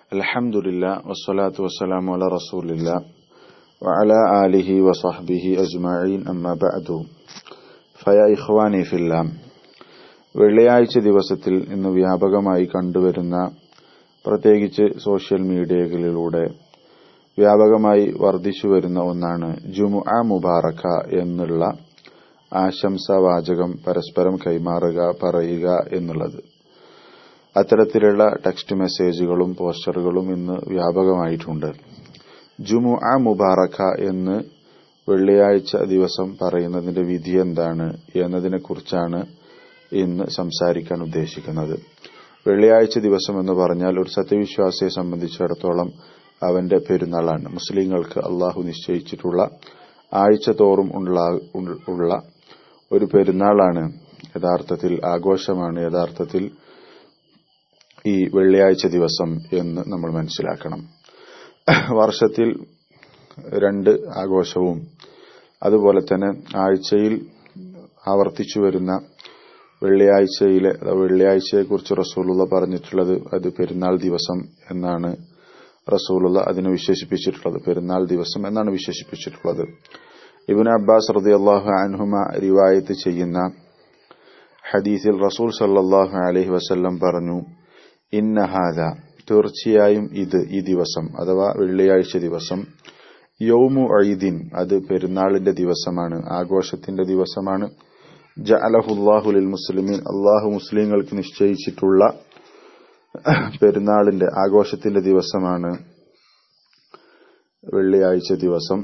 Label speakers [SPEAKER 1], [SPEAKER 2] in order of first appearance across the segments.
[SPEAKER 1] الحمد لله والصلاة والسلام على رسول الله وعلى آله وصحبه أجمعين أما بعد فيا إخواني في الله വെള്ളിയാഴ്ച ദിവസത്തിൽ ഇന്ന് വ്യാപകമായി കണ്ടുവരുന്ന പ്രത്യേകിച്ച് സോഷ്യൽ മീഡിയകളിലൂടെ വ്യാപകമായി വർദ്ധിച്ചു വരുന്ന ഒന്നാണ് ജുമു ആ മുബാറക്ക എന്നുള്ള ആശംസാവാചകം പരസ്പരം കൈമാറുക പറയുക എന്നുള്ളത് അത്തരത്തിലുള്ള ടെക്സ്റ്റ് മെസ്സേജുകളും പോസ്റ്ററുകളും ഇന്ന് വ്യാപകമായിട്ടുണ്ട് ജുമു ആ മുബാറക്ക എന്ന് വെള്ളിയാഴ്ച ദിവസം പറയുന്നതിന്റെ വിധി എന്താണ് എന്നതിനെക്കുറിച്ചാണ് ഇന്ന് സംസാരിക്കാൻ ഉദ്ദേശിക്കുന്നത് വെള്ളിയാഴ്ച ദിവസം എന്ന് പറഞ്ഞാൽ ഒരു സത്യവിശ്വാസിയെ സംബന്ധിച്ചിടത്തോളം അവന്റെ പെരുന്നാളാണ് മുസ്ലിങ്ങൾക്ക് അള്ളാഹു നിശ്ചയിച്ചിട്ടുള്ള ആഴ്ച തോറും ഉള്ള ഒരു പെരുന്നാളാണ് യഥാർത്ഥത്തിൽ ആഘോഷമാണ് യഥാർത്ഥത്തിൽ ഈ വെള്ളിയാഴ്ച ദിവസം എന്ന് നമ്മൾ മനസ്സിലാക്കണം വർഷത്തിൽ രണ്ട് ആഘോഷവും അതുപോലെ തന്നെ ആഴ്ചയിൽ ആവർത്തിച്ചു വരുന്ന വെള്ളിയാഴ്ചയിലെ വെള്ളിയാഴ്ചയെക്കുറിച്ച് റസൂലുള്ള പറഞ്ഞിട്ടുള്ളത് അത് പെരുന്നാൾ ദിവസം എന്നാണ് റസൂലുള്ള അതിനെ വിശേഷിപ്പിച്ചിട്ടുള്ളത് പെരുന്നാൾ ദിവസം എന്നാണ് വിശേഷിപ്പിച്ചിട്ടുള്ളത് ഇബിൻ അബ്ബാസ് റതി അള്ളാഹു അൻഹുമ റിവായത്ത് ചെയ്യുന്ന ഹദീസിൽ റസൂൽ സല്ലാഹു അലഹി വസ്ല്ലം പറഞ്ഞു ഇന്നഹാദ തീർച്ചയായും ഇത് ഈ ദിവസം അഥവാ വെള്ളിയാഴ്ച ദിവസം യൗമു ഐദിൻ അത് പെരുന്നാളിന്റെ ദിവസമാണ് ആഘോഷത്തിന്റെ ദിവസമാണ് ജഅലഹുല്ലാഹുലിൽ മുസ്ലിമീൻ അള്ളാഹു മുസ്ലിങ്ങൾക്ക് നിശ്ചയിച്ചിട്ടുള്ള പെരുന്നാളിന്റെ ആഘോഷത്തിന്റെ ദിവസമാണ് വെള്ളിയാഴ്ച ദിവസം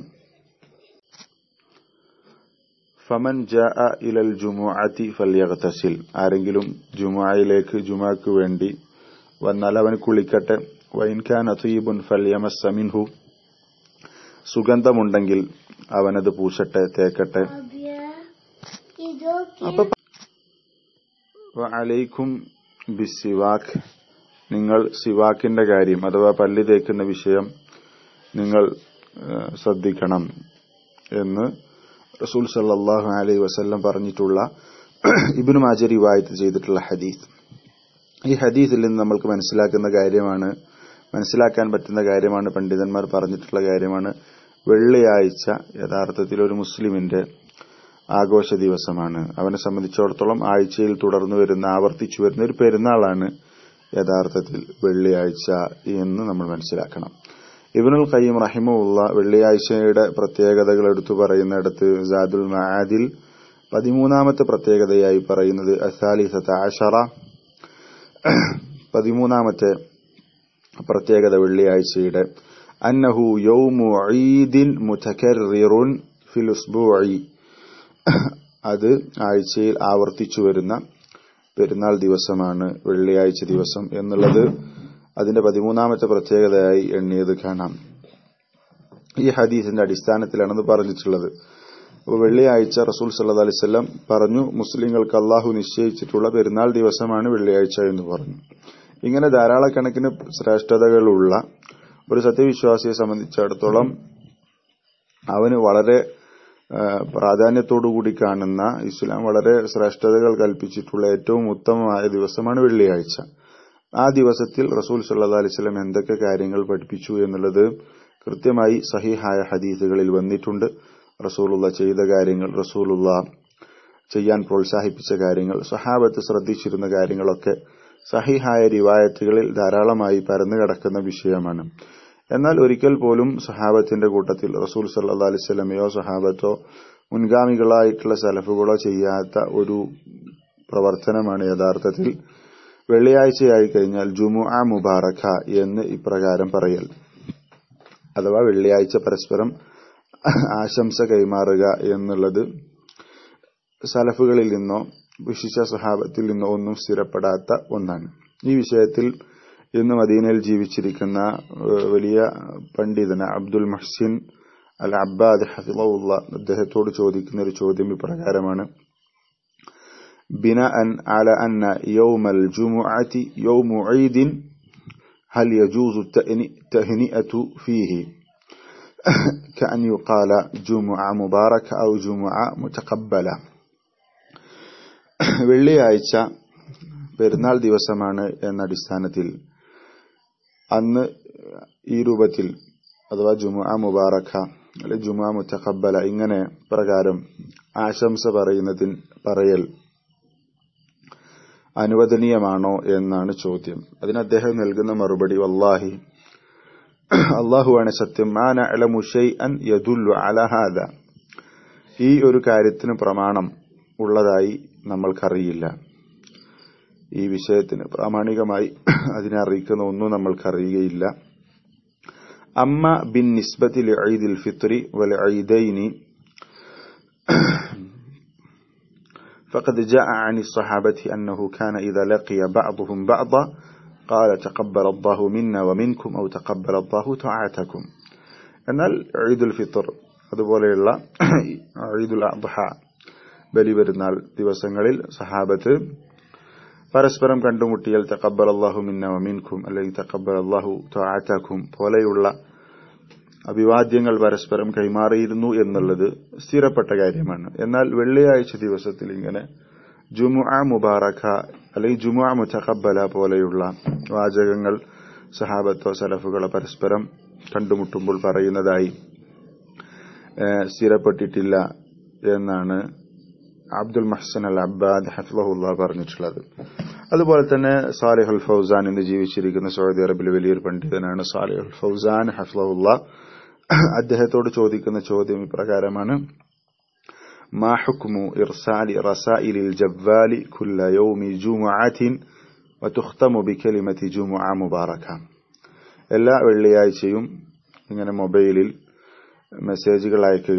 [SPEAKER 1] ഫമൻ ജാഅ ഇലൽ ജുമുഅത്തി ഫല്യഗ്തസിൽ ആരെങ്കിലും ജുമുഅയിലേക്ക് ജുമുഅക്ക് വേണ്ടി വന്നാൽ അവൻ കുളിക്കട്ടെ വൈൻ ഖാൻ അസീബുൻ ഫല്യമസ് മിൻഹു സുഗന്ധമുണ്ടെങ്കിൽ അവനത് പൂശട്ടെ തേക്കട്ടെ അപ്പൊ അലൈക്കും ബിസിവാഖ് നിങ്ങൾ സിവാക്കിന്റെ കാര്യം അഥവാ പല്ലി തേക്കുന്ന വിഷയം നിങ്ങൾ ശ്രദ്ധിക്കണം എന്ന് റസൂൽ സല്ലാഹു അലൈഹി വസ്ല്ലം പറഞ്ഞിട്ടുള്ള ഇബിനു മാജരി വായത്ത് ചെയ്തിട്ടുള്ള ഹദീസ് ഈ ഹദീസിൽ നിന്ന് നമ്മൾക്ക് മനസ്സിലാക്കുന്ന കാര്യമാണ് മനസ്സിലാക്കാൻ പറ്റുന്ന കാര്യമാണ് പണ്ഡിതന്മാർ പറഞ്ഞിട്ടുള്ള കാര്യമാണ് വെള്ളിയാഴ്ച യഥാർത്ഥത്തിൽ ഒരു മുസ്ലിമിന്റെ ആഘോഷ ദിവസമാണ് അവനെ സംബന്ധിച്ചിടത്തോളം ആഴ്ചയിൽ തുടർന്നു വരുന്ന ആവർത്തിച്ചു വരുന്ന ഒരു പെരുന്നാളാണ് യഥാർത്ഥത്തിൽ വെള്ളിയാഴ്ച എന്ന് നമ്മൾ മനസ്സിലാക്കണം ഇബനുൽ ഖയ്യം റഹിമുള്ള വെള്ളിയാഴ്ചയുടെ പ്രത്യേകതകൾ എടുത്തു പറയുന്നിടത്ത് ജാദുൽ മഹാദിൽ പതിമൂന്നാമത്തെ പ്രത്യേകതയായി പറയുന്നത് അസാലിസത്ത ആഷറ പതിമൂന്നാമത്തെ പ്രത്യേകത വെള്ളിയാഴ്ചയുടെ അന്നഹു യൗമു ഈദിൻ മുതകർറിറുൻ ഫിൽ ഉസ്ബൂഇ അത് ആഴ്ചയിൽ ആവർത്തിച്ചു വരുന്ന പെരുന്നാൾ ദിവസമാണ് വെള്ളിയാഴ്ച ദിവസം എന്നുള്ളത് അതിന്റെ പതിമൂന്നാമത്തെ പ്രത്യേകതയായി എണ്ണിയത് കാണാം ഈ ഹദീസിന്റെ അടിസ്ഥാനത്തിലാണെന്ന് പറഞ്ഞിട്ടുള്ളത് അപ്പോൾ വെള്ളിയാഴ്ച റസൂൽ സല്ലാ അലിസ്ല്ലാം പറഞ്ഞു മുസ്ലിങ്ങൾക്ക് അള്ളാഹു നിശ്ചയിച്ചിട്ടുള്ള പെരുന്നാൾ ദിവസമാണ് വെള്ളിയാഴ്ച എന്ന് പറഞ്ഞു ഇങ്ങനെ ധാരാളക്കണക്കിന് ശ്രേഷ്ഠതകളുള്ള ഒരു സത്യവിശ്വാസിയെ സംബന്ധിച്ചിടത്തോളം അവന് വളരെ പ്രാധാന്യത്തോടുകൂടി കാണുന്ന ഇസ്ലാം വളരെ ശ്രേഷ്ഠതകൾ കൽപ്പിച്ചിട്ടുള്ള ഏറ്റവും ഉത്തമമായ ദിവസമാണ് വെള്ളിയാഴ്ച ആ ദിവസത്തിൽ റസൂൽ സല്ലാ അലിസ്ലം എന്തൊക്കെ കാര്യങ്ങൾ പഠിപ്പിച്ചു എന്നുള്ളത് കൃത്യമായി സഹിഹായ ഹദീസുകളിൽ വന്നിട്ടുണ്ട് റസൂലുള്ള ചെയ്ത കാര്യങ്ങൾ റസൂലുള്ള ചെയ്യാൻ പ്രോത്സാഹിപ്പിച്ച കാര്യങ്ങൾ സഹാബത്ത് ശ്രദ്ധിച്ചിരുന്ന കാര്യങ്ങളൊക്കെ സഹിഹായ റിവായത്തുകളിൽ ധാരാളമായി പരന്നു കിടക്കുന്ന വിഷയമാണ് എന്നാൽ ഒരിക്കൽ പോലും സഹാബത്തിന്റെ കൂട്ടത്തിൽ റസൂൽ സല്ലാ അലിസ്ലമയോ സഹാബത്തോ മുൻഗാമികളായിട്ടുള്ള സലഫുകളോ ചെയ്യാത്ത ഒരു പ്രവർത്തനമാണ് യഥാർത്ഥത്തിൽ വെള്ളിയാഴ്ചയായി കഴിഞ്ഞാൽ ജുമു ആ മുബാറക്ക എന്ന് ഇപ്രകാരം പറയൽ അഥവാ വെള്ളിയാഴ്ച പരസ്പരം ആശംസ കൈമാറുക എന്നുള്ളത് സലഫുകളിൽ നിന്നോ വിശിഷ്ട സഹാബത്തിൽ നിന്നോ ഒന്നും സ്ഥിരപ്പെടാത്ത ഒന്നാണ് ഈ വിഷയത്തിൽ ഇന്ന് മദീനയിൽ ജീവിച്ചിരിക്കുന്ന വലിയ പണ്ഡിതന അബ്ദുൽ മഹ്സിൻ അൽ അബ്ബാദ് ഹഫിള്ള അദ്ദേഹത്തോട് ചോദിക്കുന്ന ഒരു ചോദ്യം ഇപ്രകാരമാണ് بناء على أن يوم الجمعة يوم عيد هل يجوز التهنئة فيه كأن يقال جمعة مباركة أو جمعة متقبلة വെള്ളിയാഴ്ച പെരുന്നാൾ ദിവസമാണ് എന്ന അടിസ്ഥാനത്തിൽ അന്ന് ഈ രൂപത്തിൽ അഥവാ ജുമുഅ മുബാറക്ക അല്ലെ ജുമുഅ മുത്തഖബ്ബല ഇങ്ങനെ പ്രകാരം ആശംസ പറയുന്നതിൻ പറയൽ അനുവദനീയമാണോ എന്നാണ് ചോദ്യം അതിന് അദ്ദേഹം നൽകുന്ന മറുപടി വല്ലാഹി അള്ളാഹുവാണ് സത്യം മാന അലമു ഷൈഅൻ യദുല്ലു അല ഹാദ ഈ ഒരു കാര്യത്തിന് പ്രമാണം ഉള്ളതായി നമ്മൾക്കറിയില്ല ഈ വിഷയത്തിന് പ്രാമാണികമായി അതിനെ അറിയിക്കുന്ന ഒന്നും നമ്മൾക്കറിയുകയില്ല അമ്മ ബിൻ നിസ്ബത്തി ലഈദുൽ ഫിത്രി വൽ ഈദൈനി فقد جاء عن الصحابة أنه كان إذا لقي بعضهم بعضا قال تقبل الله منا ومنكم أو تقبل الله طاعتكم എന്നാൽ ഈദുൽ ഫിത്തർ അതുപോലെയുള്ള ഈദുൽ അദ്ഹ ബലിപെരുന്നാൾ ദിവസങ്ങളിൽ സഹാബത്ത് പരസ്പരം കണ്ടുമുട്ടിയാൽ തക്കബൽ അള്ളാഹു മിന്ന വമിൻഖും അല്ലെങ്കിൽ തക്കബൽ അള്ളാഹു ത്വാറ്റാക്കും പോലെയുള്ള അഭിവാദ്യങ്ങൾ പരസ്പരം കൈമാറിയിരുന്നു എന്നുള്ളത് സ്ഥിരപ്പെട്ട കാര്യമാണ് എന്നാൽ വെള്ളിയാഴ്ച ദിവസത്തിൽ ഇങ്ങനെ ജുമുഅ മുബാറക്ക അല്ലെങ്കിൽ ജുമുഅ മുത്തഖബല പോലെയുള്ള വാചകങ്ങൾ സഹാബത്തോ സലഫുകളോ പരസ്പരം കണ്ടുമുട്ടുമ്പോൾ പറയുന്നതായി സ്ഥിരപ്പെട്ടിട്ടില്ല എന്നാണ് അബ്ദുൽ മഹ്സൻ അൽ അബ്ബാദ് ഹഫ്ലഹുല്ല പറഞ്ഞിട്ടുള്ളത് അതുപോലെ തന്നെ സാലിഹ് അൽ ഫൗസാൻ ഇന്ന് ജീവിച്ചിരിക്കുന്ന സൗദി അറബിലെ വലിയൊരു പണ്ഡിതനാണ് സാലിഹ് അൽ ഫൗസാൻ ഹഫ്ലഹുല്ല അദ്ദേഹത്തോട് ചോദിക്കുന്ന ചോദ്യം ഇപ്രകാരമാണ് ما حكم إرسال رسائل الجوال كل يوم جمعة وتختم بكلمة جمعة مباركة എല്ലാ വെള്ളിയാഴ്ചയും ഇങ്ങനെ മൊബൈലിൽ മെസ്സേജുകൾ അയക്കുക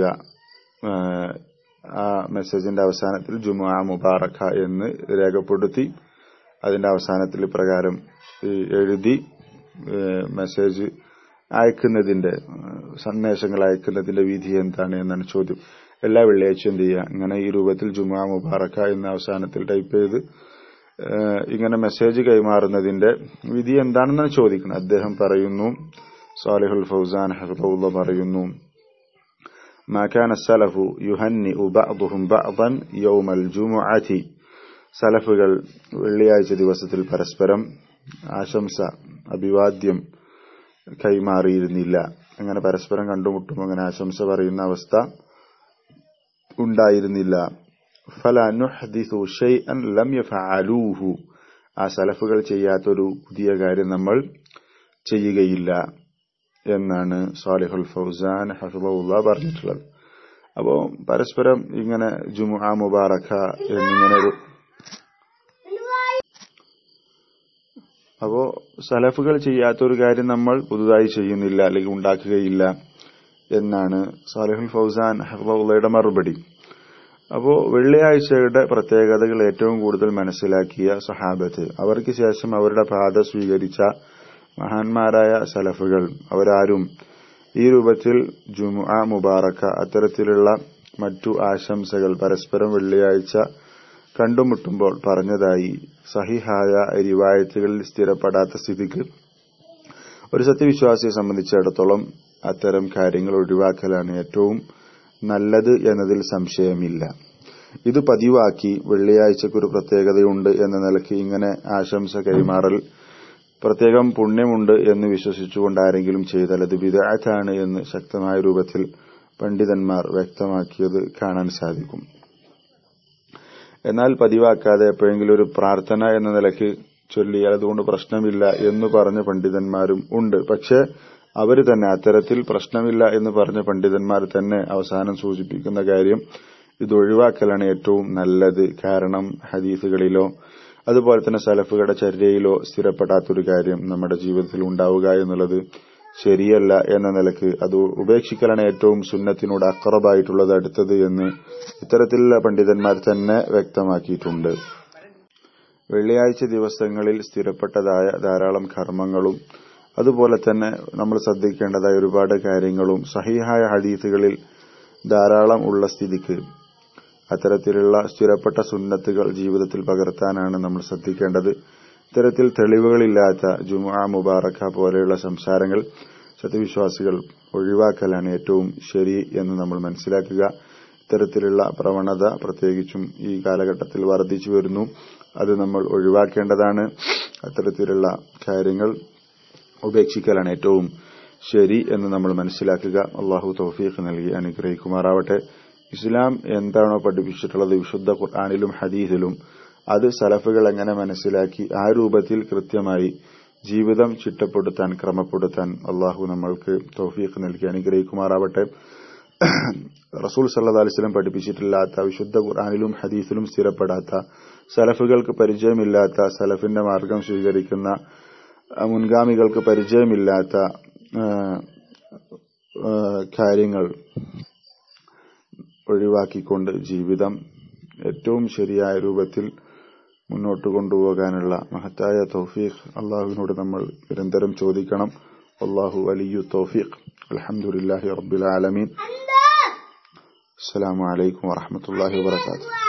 [SPEAKER 1] ആ മെസ്സേജിന്റെ അവസാനത്തിൽ ജുമുഅ മുബാറക്ക എന്ന് രേഖപ്പെടുത്തി അതിന്റെ അവസാനത്തിൽ പ്രകാരം എഴുതി മെസ്സേജ് അയക്കുന്നതിന്റെ സന്ദേശങ്ങൾ അയക്കുന്നതിന്റെ വിധി എന്താണ് എന്നാണ് ചോദ്യം എല്ലാ വെള്ളിയാഴ്ചയും എന്ത് ചെയ്യുക ഇങ്ങനെ ഈ രൂപത്തിൽ ജുമാ മുബാറക്ക എന്ന അവസാനത്തിൽ ടൈപ്പ് ചെയ്ത് ഇങ്ങനെ മെസ്സേജ് കൈമാറുന്നതിന്റെ വിധി എന്താണെന്നാണ് ചോദിക്കുന്നത് അദ്ദേഹം പറയുന്നു സാലിഹുൽ ഫൗസാൻ ഹഫുള്ള പറയുന്നു ما كان السلف يهنئ بعضهم بعضا يوم الجمعة സലഫുകൾ വെള്ളിയാഴ്ച ദിവസത്തിൽ പരസ്പരം ആശംസ അഭിവാദ്യം കൈമാറിയിരുന്നില്ല അങ്ങനെ പരസ്പരം കണ്ടുമുട്ടും അങ്ങനെ ആശംസ പറയുന്ന അവസ്ഥ ഉണ്ടായിരുന്നില്ല ഫല നുഹ്ദിസു ഷൈഅൻ ലം യഫഅലൂഹു ആ സലഫുകൾ ചെയ്യാത്തൊരു പുതിയ കാര്യം നമ്മൾ ചെയ്യുകയില്ല എന്നാണ് സാലിഹുൽ ഫൗസാൻ ഹഫിബുല്ല പറഞ്ഞിട്ടുള്ളത് അപ്പോ പരസ്പരം ഇങ്ങനെ ജുമുഅ മുബാറക്ക എന്നിങ്ങനെ ഒരു അപ്പോ സലഫുകൾ ചെയ്യാത്തൊരു കാര്യം നമ്മൾ പുതുതായി ചെയ്യുന്നില്ല അല്ലെങ്കിൽ ഉണ്ടാക്കുകയില്ല എന്നാണ് സാലിഹുൽ ഫൗസാൻ ഹഫിബുള്ളയുടെ മറുപടി അപ്പോ വെള്ളിയാഴ്ചയുടെ പ്രത്യേകതകൾ ഏറ്റവും കൂടുതൽ മനസ്സിലാക്കിയ സഹാബത്ത് അവർക്ക് ശേഷം അവരുടെ പാത സ്വീകരിച്ച മഹാന്മാരായ സലഫുകൾ അവരാരും ഈ രൂപത്തിൽ ജുമുഅ മുബാറക്ക അത്തരത്തിലുള്ള മറ്റു ആശംസകൾ പരസ്പരം വെള്ളിയാഴ്ച കണ്ടുമുട്ടുമ്പോൾ പറഞ്ഞതായി സഹിഹായ റിവായത്തുകളിൽ സ്ഥിരപ്പെടാത്ത സ്ഥിതിക്ക് ഒരു സത്യവിശ്വാസിയെ സംബന്ധിച്ചിടത്തോളം അത്തരം കാര്യങ്ങൾ ഒഴിവാക്കലാണ് ഏറ്റവും നല്ലത് എന്നതിൽ സംശയമില്ല ഇത് പതിവാക്കി വെള്ളിയാഴ്ചക്കൊരു പ്രത്യേകതയുണ്ട് എന്ന നിലയ്ക്ക് ഇങ്ങനെ ആശംസ കൈമാറൽ പ്രത്യേകം പുണ്യമുണ്ട് എന്ന് വിശ്വസിച്ചുകൊണ്ട് ആരെങ്കിലും ചെയ്താൽ അത് വിദാറ്റാണ് എന്ന് ശക്തമായ രൂപത്തിൽ പണ്ഡിതന്മാർ വ്യക്തമാക്കിയത് കാണാൻ സാധിക്കും എന്നാൽ പതിവാക്കാതെ എപ്പോഴെങ്കിലും ഒരു പ്രാർത്ഥന എന്ന നിലയ്ക്ക് ചൊല്ലിയാൽ അതുകൊണ്ട് പ്രശ്നമില്ല എന്ന് പറഞ്ഞ പണ്ഡിതന്മാരും ഉണ്ട് പക്ഷെ അവർ തന്നെ അത്തരത്തിൽ പ്രശ്നമില്ല എന്ന് പറഞ്ഞ പണ്ഡിതന്മാർ തന്നെ അവസാനം സൂചിപ്പിക്കുന്ന കാര്യം ഇത് ഒഴിവാക്കലാണ് ഏറ്റവും നല്ലത് കാരണം ഹദീസുകളിലോ അതുപോലെ തന്നെ സലഫുകളുടെ ചര്യയിലോ സ്ഥിരപ്പെടാത്തൊരു കാര്യം നമ്മുടെ ജീവിതത്തിൽ ഉണ്ടാവുക എന്നുള്ളത് ശരിയല്ല എന്ന നിലക്ക് അത് ഉപേക്ഷിക്കലാണ് ഏറ്റവും സുന്നത്തിനോട് അക്കറബായിട്ടുള്ളത് അടുത്തത് എന്ന് ഇത്തരത്തിലുള്ള പണ്ഡിതന്മാർ തന്നെ വ്യക്തമാക്കിയിട്ടുണ്ട് വെള്ളിയാഴ്ച ദിവസങ്ങളിൽ സ്ഥിരപ്പെട്ടതായ ധാരാളം കർമ്മങ്ങളും അതുപോലെ തന്നെ നമ്മൾ ശ്രദ്ധിക്കേണ്ടതായ ഒരുപാട് കാര്യങ്ങളും സഹിഹായ ഹദീസുകളിൽ ധാരാളം ഉള്ള സ്ഥിതിക്ക് അത്തരത്തിലുള്ള സ്ഥിരപ്പെട്ട സുന്നത്തുകൾ ജീവിതത്തിൽ പകർത്താനാണ് നമ്മൾ ശ്രദ്ധിക്കേണ്ടത് ഇത്തരത്തിൽ തെളിവുകളില്ലാത്ത ജുമുഅ മുബാറക്ക പോലെയുള്ള സംസാരങ്ങൾ സത്യവിശ്വാസികൾ ഒഴിവാക്കലാണ് ഏറ്റവും ശരി എന്ന് നമ്മൾ മനസ്സിലാക്കുക ഇത്തരത്തിലുള്ള പ്രവണത പ്രത്യേകിച്ചും ഈ കാലഘട്ടത്തിൽ വർദ്ധിച്ചു വരുന്നു അത് നമ്മൾ ഒഴിവാക്കേണ്ടതാണ് അത്തരത്തിലുള്ള കാര്യങ്ങൾ ഉപേക്ഷിക്കലാണ് ഏറ്റവും ശരി എന്ന് നമ്മൾ മനസ്സിലാക്കുക അള്ളാഹു തൗഫീഖ് നൽകി അനുഗ്രഹിക്കുമാറാവട്ടെ ഇസ്ലാം എന്താണോ പഠിപ്പിച്ചിട്ടുള്ളത് വിശുദ്ധ ഖുർആാനിലും ഹദീസിലും അത് സലഫുകൾ എങ്ങനെ മനസ്സിലാക്കി ആ രൂപത്തിൽ കൃത്യമായി ജീവിതം ചിട്ടപ്പെടുത്താൻ ക്രമപ്പെടുത്താൻ അള്ളാഹു നമ്മൾക്ക് തൗഫീഖ് നൽകി അനുഗ്രഹിക്കുമാറാവട്ടെ റസൂൽ സല്ലാ അലിസ്ലം പഠിപ്പിച്ചിട്ടില്ലാത്ത വിശുദ്ധ ഖുർആാനിലും ഹദീസിലും സ്ഥിരപ്പെടാത്ത സലഫുകൾക്ക് പരിചയമില്ലാത്ത സലഫിന്റെ മാർഗം സ്വീകരിക്കുന്ന മുൻഗാമികൾക്ക് പരിചയമില്ലാത്ത കാര്യങ്ങൾ ഒഴിവാക്കിക്കൊണ്ട് ജീവിതം ഏറ്റവും ശരിയായ രൂപത്തിൽ മുന്നോട്ട് കൊണ്ടുപോകാനുള്ള മഹത്തായ തൗഫീഖ് അള്ളാഹുവിനോട് നമ്മൾ നിരന്തരം ചോദിക്കണം അള്ളാഹു വലിയു തൗഫീഖ് അലഹമുല്ലാഹി റബ്ബിൽ ആലമീൻ അസ്സലാമു അലൈക്കും വറഹമത്തല്ലാഹി വാത്തു